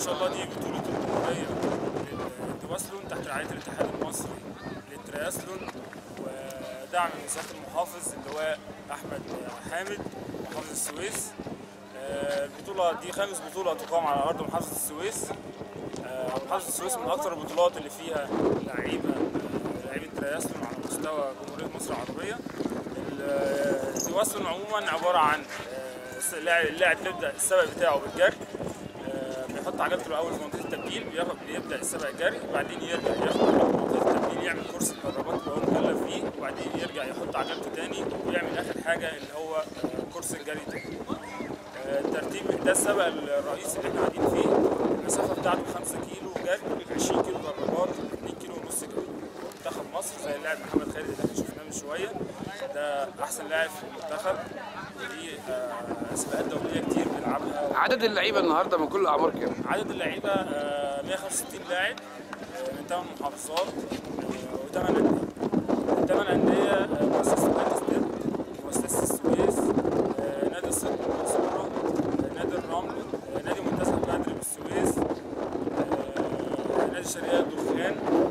شاء الله دي بطولة الجمهورية للتواسلون تحت رعاية الاتحاد المصري للترياسلون ودعم من سيادة المحافظ اللواء أحمد حامد محافظ السويس آه، البطولة دي خامس بطولة تقام على أرض محافظة السويس آه، محافظة السويس من أكثر البطولات اللي فيها لعيبة آه، لعيبة ترياسلون على مستوى جمهورية مصر العربية ال- التواسلون عموما عبارة عن آه، اللاعب اللاعب بيبدأ السبق بتاعه بالجري آه، بيحط عجلته الاول في منطقه التبديل بياخد بيبدا السبق جري وبعدين يرجع ياخد عجلته في منطقه التبديل يعمل كورس الضربات اللي هو مكلف فيه وبعدين يرجع يحط عجلته تاني ويعمل اخر حاجه اللي هو آه، كورس الجري تاني آه، الترتيب ده السبق الرئيسي اللي احنا قاعدين فيه المسافه بتاعته 5 كيلو جري 20 كيلو ضربات 2 كيلو ونص جري منتخب مصر زي اللاعب محمد خالد اللي احنا شفناه من شويه ده احسن لاعب في المنتخب ودي آه، سباقات دوليه كتير بيلعبها عدد اللعيبه النهارده من كل الاعمار كام؟ عدد اللعيبه آه، 165 لاعب آه، من 8 محافظات و8 انديه. الثمان انديه آه، مؤسسه نادي ستيب مؤسسه السويس آه، نادي الصدق المنصوره آه، نادي الرمل آه، نادي منتزه بدر بالسويس آه، نادي شرقيه الدخان